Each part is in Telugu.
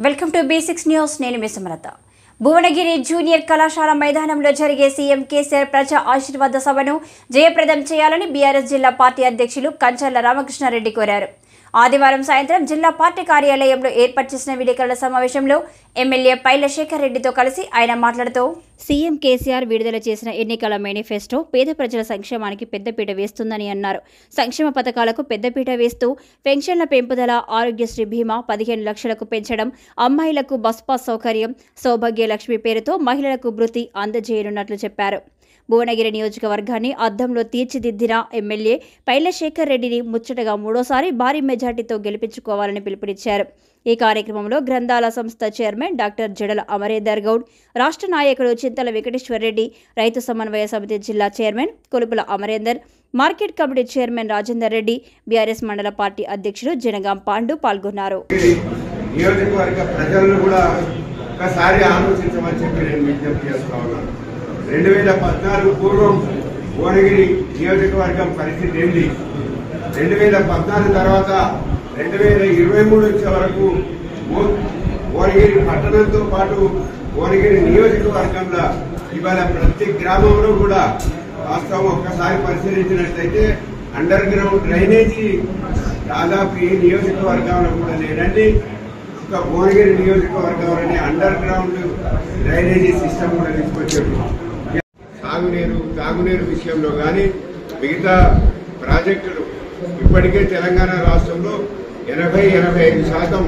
వెల్కమ్ టు బేసిక్స్ న్యూస్ నేను మీ సుమలత భువనగిరి జూనియర్ కళాశాల మైదానంలో జరిగే సీఎం కేసీఆర్ ప్రజా ఆశీర్వాద సభను జయప్రదం చేయాలని బీఆర్ఎస్ జిల్లా పార్టీ అధ్యక్షులు కంచర్ల రామకృష్ణారెడ్డి కోరారు ఆదివారం సాయంత్రం జిల్లా పార్టీ కార్యాలయంలో ఏర్పాటు చేసిన విలేకరుల సమావేశంలో ఎమ్మెల్యే పైల శేఖర్ రెడ్డితో కలిసి ఆయన మాట్లాడుతూ సీఎం కేసీఆర్ విడుదల చేసిన ఎన్నికల మేనిఫెస్టో పేద ప్రజల సంక్షేమానికి పెద్దపీట వేస్తుందని అన్నారు సంక్షేమ పథకాలకు పెద్దపీట వేస్తూ పెన్షన్ల పెంపుదల ఆరోగ్యశ్రీ బీమా పదిహేను లక్షలకు పెంచడం అమ్మాయిలకు బస్ పాస్ సౌకర్యం సౌభాగ్య లక్ష్మి పేరుతో మహిళలకు భృతి అందజేయనున్నట్లు చెప్పారు భువనగిరి నియోజకవర్గాన్ని అద్దంలో తీర్చిదిద్దిన ఎమ్మెల్యే పైలశేఖర్ రెడ్డిని ముచ్చటగా మూడోసారి భారీ మెజార్టీతో గెలిపించుకోవాలని పిలుపునిచ్చారు ఈ కార్యక్రమంలో గ్రంథాల సంస్థ చైర్మన్ డాక్టర్ జడల అమరేందర్ గౌడ్ రాష్ట్ర నాయకుడు చింతల వెంకటేశ్వర్ రెడ్డి రైతు సమన్వయ సమితి జిల్లా chairman Kolupula Amarender market committee chairman Rajender Reddy BRS మండల పార్టీ అధ్యక్షుడు జనగాం పాండు పాల్గొన్నారు నియోజకవర్గ ప్రజలను కూడా ఒకసారి ఆలోచించమని చెప్పి నేను విజ్ఞప్తి చేస్తా ఉన్నాను రెండు వేల పద్నాలుగు పూర్వం భువనగిరి నియోజకవర్గం పరిస్థితి ఏంది రెండు వేల పద్నాలుగు తర్వాత రెండు వేల ఇరవై మూడు వచ్చే వరకు భు- భువనగిరి పట్టణంతో పాటు భువనగిరి నియోజకవర్గంలో ఇవాళ ప్రతి గ్రామంలో కూడా వాస్తవం ఒక్కసారి పరిశీలించినట్లయితే అండర్ గ్రౌండ్ డ్రైనేజీ దాదాపు ఏ నియోజకవర్గంలో కూడా లేదండి ఒక భువనగిరి నియోజకవర్గంలోని అండర్ గ్రౌండ్ డ్రైనేజీ సిస్టమ్ కూడా తీసుకొచ్చారు సాగునీరు తాగునీరు విషయంలో కానీ మిగతా ప్రాజెక్టులు ఇప్పటికే తెలంగాణ రాష్ట్రంలో ఎనభై ఎనభై ఐదు శాతం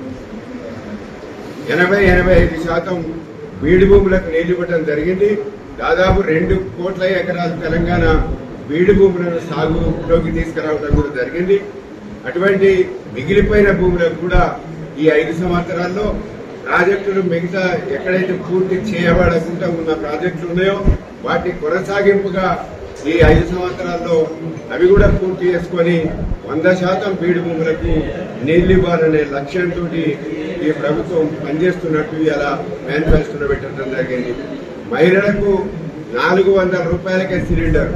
ఎనభై ఎనభై ఐదు శాతం బీడు భూములకు నీళ్లు ఇవ్వడం జరిగింది దాదాపు రెండు కోట్ల ఎకరాలు తెలంగాణ బీడు భూములను సాగులోకి తీసుకురావడం కూడా జరిగింది అటువంటి మిగిలిపోయిన భూములకు కూడా ఈ ఐదు సంవత్సరాల్లో ప్రాజెక్టులు మిగతా ఎక్కడైతే పూర్తి చేయబడకుండా ఉన్న ప్రాజెక్టులు ఉన్నాయో వాటి కొనసాగింపుగా ఈ ఐదు సంవత్సరాల్లో అవి కూడా పూర్తి చేసుకొని వంద శాతం బీడు భూములకు నీళ్లు ఇవ్వాలనే లక్ష్యంతో ఈ ప్రభుత్వం పనిచేస్తున్నట్టు ఇలా మేనిఫెస్టోలో పెట్టడం జరిగింది మహిళలకు నాలుగు వందల రూపాయలకే సిలిండర్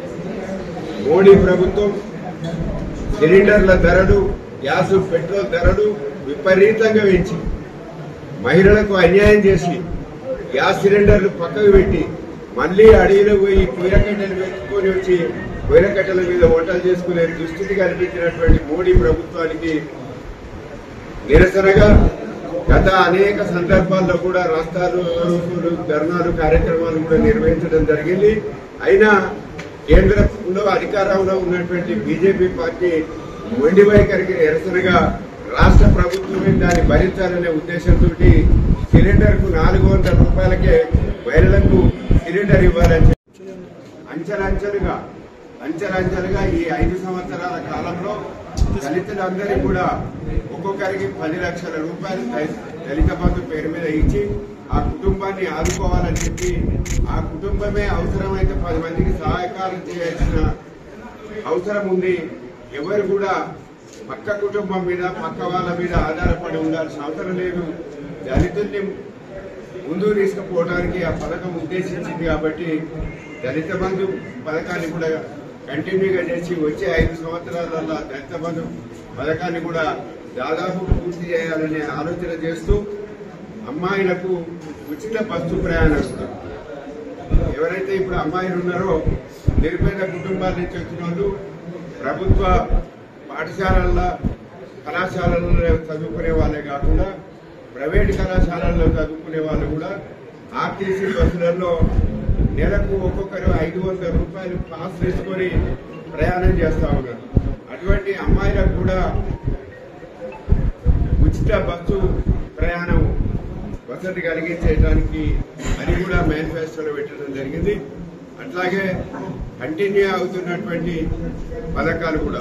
మోడీ ప్రభుత్వం సిలిండర్ల ధరలు గ్యాస్ పెట్రోల్ ధరలు విపరీతంగా పెంచి మహిళలకు అన్యాయం చేసి గ్యాస్ సిలిండర్లు పక్కకు పెట్టి మళ్ళీ అడవిలో పోయి కూరకట్టెలు పెట్టుకొని వచ్చి కూరకట్టెల మీద వంటలు చేసుకునే దుస్థితి కల్పించినటువంటి మోడీ ప్రభుత్వానికి నిరసనగా గత అనేక సందర్భాల్లో కూడా రాష్ట్రాలు రూపులు ధర్నాలు కార్యక్రమాలు కూడా నిర్వహించడం జరిగింది అయినా కేంద్రంలో అధికారంలో ఉన్నటువంటి బీజేపీ పార్టీ మొండి వైఖరికి నిరసనగా రాష్ట్ర ప్రభుత్వమే దాన్ని భరించాలనే ఉద్దేశంతో సిలిండర్ కు నాలుగు వందల రూపాయలకే మహిళలకు సిలిండర్ ఇవ్వాలని చెప్పి అంచెలంచెలుగా అంచెలంచెలుగా ఈ ఐదు సంవత్సరాల కాలంలో దళితులందరికీ కూడా ఒక్కొక్కరికి పది లక్షల రూపాయలు దళి- దళిత బంధు పేరు మీద ఇచ్చి ఆ కుటుంబాన్ని ఆదుకోవాలని చెప్పి ఆ కుటుంబమే అవసరమైతే పది మందికి సహాయకారం చేయాల్సిన అవసరం ఉంది ఎవరు కూడా పక్క కుటుంబం మీద పక్క వాళ్ళ మీద ఆధారపడి ఉండాల్సిన అవసరం లేదు దళితుల్ని ముందుకు తీసుకుపోవడానికి ఆ పథకం ఉద్దేశించింది కాబట్టి దళిత బంధు పథకాన్ని కూడా కంటిన్యూగా చేసి వచ్చే ఐదు సంవత్సరాలలో దళిత బంధు పథకాన్ని కూడా దాదాపు పూర్తి చేయాలనే ఆలోచన చేస్తూ అమ్మాయిలకు ఉచిత బస్సు ప్రయాణం ఇస్తారు ఎవరైతే ఇప్పుడు అమ్మాయిలు ఉన్నారో నిరుపేద కుటుంబాల నుంచి వచ్చిన వాళ్ళు ప్రభుత్వ పాఠశాలల్లో కళాశాలల్లో చదువుకునే వాళ్ళే కాకుండా ప్రైవేట్ కళాశాలల్లో చదువుకునే వాళ్ళు కూడా ఆర్టీసీ బస్సులలో నెలకు ఒక్కొక్కరు ఐదు వందల రూపాయలు పాస్ తీసుకొని ప్రయాణం చేస్తా ఉన్నారు అటువంటి అమ్మాయిలకు కూడా ఉచిత బస్సు ప్రయాణం వసతి కలిగించేయడానికి అది కూడా మేనిఫెస్టోలో పెట్టడం జరిగింది అట్లాగే కంటిన్యూ అవుతున్నటువంటి పథకాలు కూడా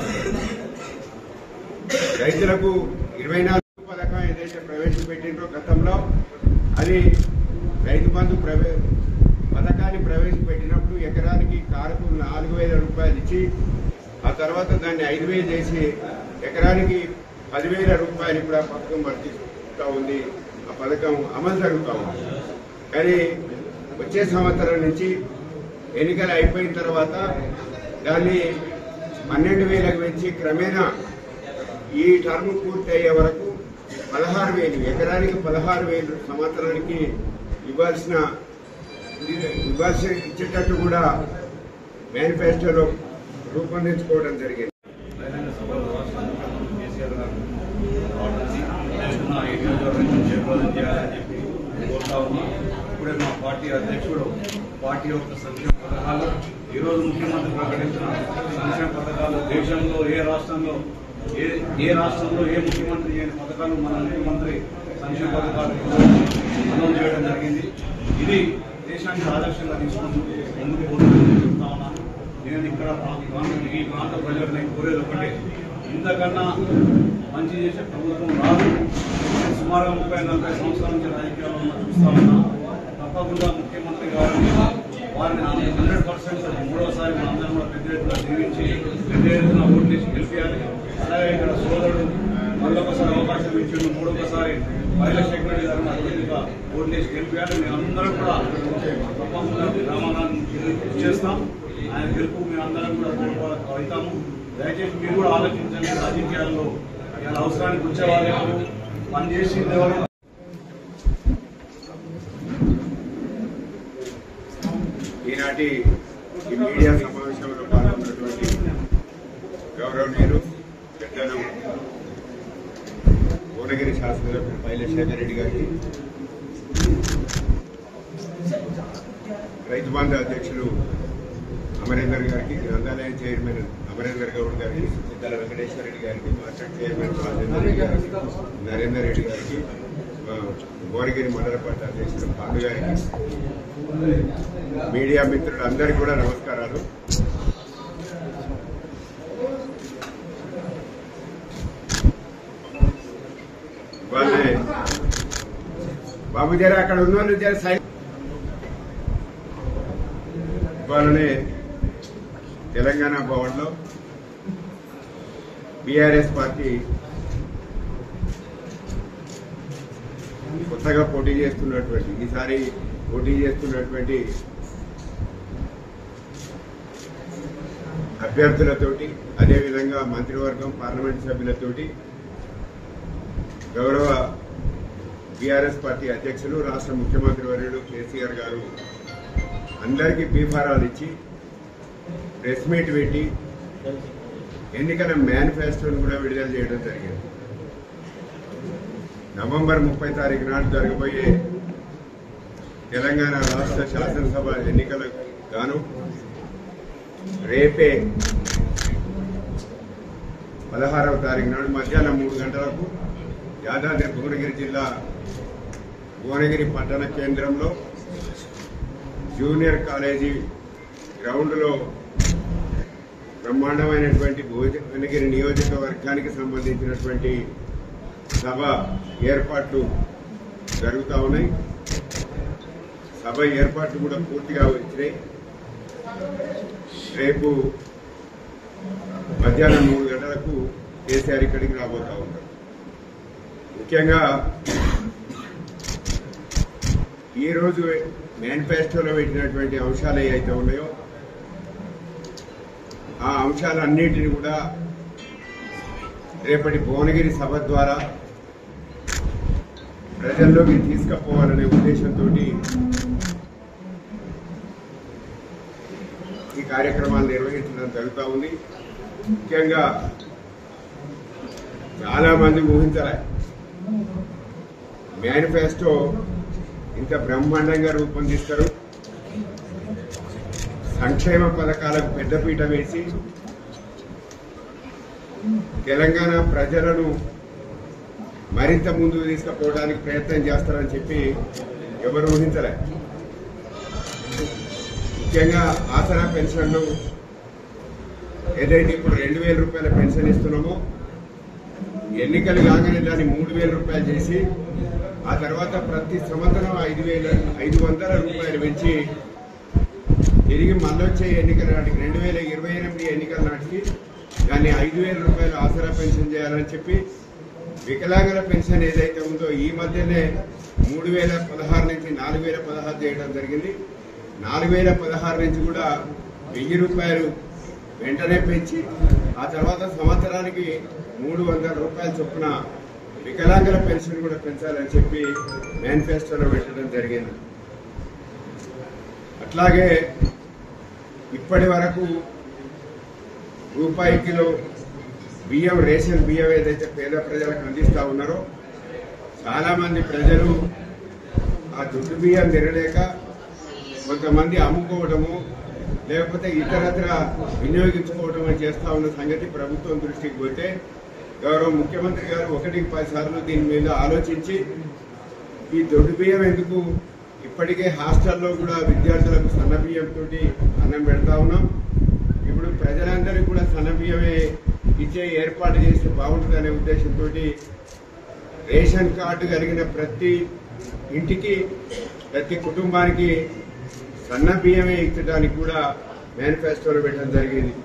రైతులకు ఇరవై నాలుగు పథకం ఏదైతే ప్రవేశపెట్టిండ్రో గతంలో అది రైతు బంధు ప్రవే పథకాన్ని ప్రవేశపెట్టినప్పుడు ఎకరానికి కారుకు నాలుగు వేల రూపాయలు ఇచ్చి ఆ తర్వాత దాన్ని ఐదు వేలు చేసి ఎకరానికి పదివేల రూపాయలు కూడా పథకం వర్తిస్తూ ఉంది ఆ పథకం అమలు జరుగుతూ ఉంది కానీ వచ్చే సంవత్సరం నుంచి ఎన్నికలు అయిపోయిన తర్వాత దాన్ని పన్నెండు వేలకు పెంచి క్రమేణా ఈ టర్మ్ పూర్తి అయ్యే వరకు పదహారు వేలు ఎకరానికి పదహారు వేలు సంవత్సరానికి ఇవ్వాల్సిన ఇవ్వాల్సిన ఇచ్చేటట్టు కూడా మేనిఫెస్టోలో రూపొందించుకోవడం జరిగింది బహిరంగ సభలో రాష్ట్ర ముఖ్యమంత్రి కేసీఆర్ గారు ఆర్డర్స్ చేస్తున్న ఈ నియోజకవర్గం చేపలం చేయాలని చెప్పి కోరుతా ఉన్నా ఇప్పుడే మా పార్టీ అధ్యక్షుడు పార్టీ యొక్క సంక్షేమ పథకాలు ఈరోజు ముఖ్యమంత్రి ప్రకటించిన సంక్షేమ పథకాలు దేశంలో ఏ రాష్ట్రంలో ఏ ఏ రాష్ట్రంలో ఏ ముఖ్యమంత్రి చేయని పథకాలు మన ముఖ్యమంత్రి సంక్షేమ పథకాలు అమలు చేయడం జరిగింది ఇది దేశానికి ఆదర్శంగా తీసుకుంటూ ముందుకు పోతుందని చెప్తా ఉన్నాను నేను ఇక్కడ ప్రా- ఈ ప్రాంతం ఈ ప్రాంత ప్రజలకు నేను కోరేది ఒకటే ఇంతకన్నా మంచి చేసే ప్రభుత్వం రాదు నేను సుమారుగా ముప్పై నలభై సంవత్సరాల నుంచి రాజకీయాల్లో ఉన్న చూస్తా ఉన్నా తప్పకుండా ముఖ్యమంత్రి గారు వారిని హండ్రెడ్ పర్సెంట్ మూడోసారి మనందరం కూడా పెద్ద ఎత్తున దీవించి పెద్ద ఎత్తున ఓట్లేసి గెలిపించాలి అలాగే ఇక్కడ సోదరుడు మళ్ళొకసారి అవకాశం ఇచ్చిండు మూడొకసారి మహిళా సెక్రటరీ గారిని అత్యధిక ఓట్లేసి గెలిపించాలి మేము అందరం కూడా తప్పకుండా గ్రామాలను చేస్తాం ఆయన గెలుపు మేము అందరం కూడా తోడ్పాటు అవుతాము దయచేసి మీరు కూడా ఆలోచించండి రాజకీయాల్లో ఇలా అవసరానికి వచ్చేవాళ్ళు ఎవరు పని చేసింది ఎవరు ఈనాటి ఈ మీడియా సమావేశంలో పాల్గొన్నటువంటి గౌరవనీయులు పెద్దలు భువనగిరి శాసనసభ్యులు పైలశేఖర్ రెడ్డి గారికి రైతు బంధు అధ్యక్షులు అమరేందర్ గారికి గ్రంథాలయం చైర్మన్ అమరేందర్ గౌడ్ గారికి సిద్ధాల వెంకటేశ్వర రెడ్డి గారికి మార్కెట్ చైర్మన్ రాజేందర్ రెడ్డి గారికి నరేందర్ రెడ్డి గారికి ఆ, భువనగిరి మండల పార్టీ అధ్యక్షులు పాండు గారికి మీడియా మిత్రులందరికీ కూడా నమస్కారాలు వాళ్ళే బాబు జర అక్కడ ఉన్న వాళ్ళు జర సైడ్ వాళ్ళనే తెలంగాణ భవన్లో బీఆర్ఎస్ పార్టీ కొత్తగా పోటీ చేస్తున్నటువంటి ఈసారి పోటీ చేస్తున్నటువంటి అభ్యర్థులతోటి అదేవిధంగా మంత్రివర్గం పార్లమెంట్ సభ్యులతోటి గౌరవ బీఆర్ఎస్ పార్టీ అధ్యక్షులు రాష్ట్ర ముఖ్యమంత్రి వర్యుడు కేసీఆర్ గారు అందరికీ బీఫారాలు ఇచ్చి ప్రెస్ మీట్ పెట్టి ఎన్నికల మేనిఫెస్టోను కూడా విడుదల చేయడం జరిగింది నవంబర్ ముప్పై తారీఖు నాడు జరగబోయే తెలంగాణ రాష్ట్ర శాసనసభ ఎన్నికలకు గాను రేపే పదహారవ తారీఖు నాడు మధ్యాహ్నం మూడు గంటలకు యాదాద్రి భువనగిరి జిల్లా భువనగిరి పట్టణ కేంద్రంలో జూనియర్ కాలేజీ గ్రౌండ్లో బ్రహ్మాండమైనటువంటి భువనగిరి నియోజకవర్గానికి సంబంధించినటువంటి సభ ఏర్పాట్లు జరుగుతూ ఉన్నాయి సభ ఏర్పాట్లు కూడా పూర్తిగా వచ్చినాయి రేపు మధ్యాహ్నం మూడు గంటలకు కేసీఆర్ ఇక్కడికి రాబోతా ఉంటారు ముఖ్యంగా ఈ రోజు మేనిఫెస్టోలో పెట్టినటువంటి అంశాలు ఏవైతే ఉన్నాయో ఆ అంశాలన్నిటిని కూడా రేపటి భువనగిరి సభ ద్వారా ప్రజల్లోకి తీసుకుపోవాలనే ఉద్దేశంతో ఈ కార్యక్రమాలు నిర్వహించడం జరుగుతూ ఉంది ముఖ్యంగా చాలా మంది ఊహించలే మేనిఫెస్టో ఇంత బ్రహ్మాండంగా రూపొందిస్తారు సంక్షేమ పథకాలకు పెద్దపీట వేసి తెలంగాణ ప్రజలను మరింత ముందుకు తీసుకుపోవడానికి ప్రయత్నం చేస్తారని చెప్పి ఎవరు ఊహించలే ముఖ్యంగా ఆసరా పెన్షన్లు ఏదైతే ఇప్పుడు రెండు వేల రూపాయల పెన్షన్ ఇస్తున్నామో ఎన్నికలు కాగానే దాన్ని మూడు వేల రూపాయలు చేసి ఆ తర్వాత ప్రతి సంవత్సరం ఐదు వేల ఐదు వందల రూపాయలు పెంచి తిరిగి మళ్ళొచ్చే ఎన్నికల నాటికి రెండు వేల ఇరవై ఎనిమిది ఎన్నికల నాటికి దాన్ని ఐదు వేల రూపాయలు ఆసరా పెన్షన్ చేయాలని చెప్పి వికలాంగుల పెన్షన్ ఏదైతే ఉందో ఈ మధ్యనే మూడు వేల పదహారు నుంచి నాలుగు వేల పదహారు చేయడం జరిగింది నాలుగు వేల పదహారు నుంచి కూడా వెయ్యి రూపాయలు వెంటనే పెంచి ఆ తర్వాత సంవత్సరానికి మూడు వందల రూపాయల చొప్పున వికలాంగుల పెన్షన్ కూడా పెంచాలని చెప్పి మేనిఫెస్టోలో పెట్టడం జరిగింది అట్లాగే ఇప్పటి వరకు రూపాయి కిలో బియ్యం రేషన్ బియ్యం ఏదైతే పేద ప్రజలకు అందిస్తా ఉన్నారో చాలా మంది ప్రజలు ఆ దుడ్డు బియ్యం తినలేక కొంతమంది అమ్ముకోవడము లేకపోతే ఇతరత్ర వినియోగించుకోవడం చేస్తా ఉన్న సంగతి ప్రభుత్వం దృష్టికి పోతే గౌరవ ముఖ్యమంత్రి గారు ఒకటికి పది సార్లు దీని మీద ఆలోచించి ఈ దొడ్డు బియ్యం ఎందుకు ఇప్పటికే హాస్టల్లో కూడా విద్యార్థులకు సన్న బియ్యంతో అన్నం పెడతా ఉన్నాం ఇప్పుడు ప్రజలందరికీ కూడా సన్న బియ్యమే ఇచ్చే ఏర్పాటు చేస్తే బాగుంటుందనే ఉద్దేశంతో రేషన్ కార్డు కలిగిన ప్రతి ఇంటికి ప్రతి కుటుంబానికి సన్న బియ్యమే ఇచ్చడానికి కూడా మేనిఫెస్టోలో పెట్టడం జరిగింది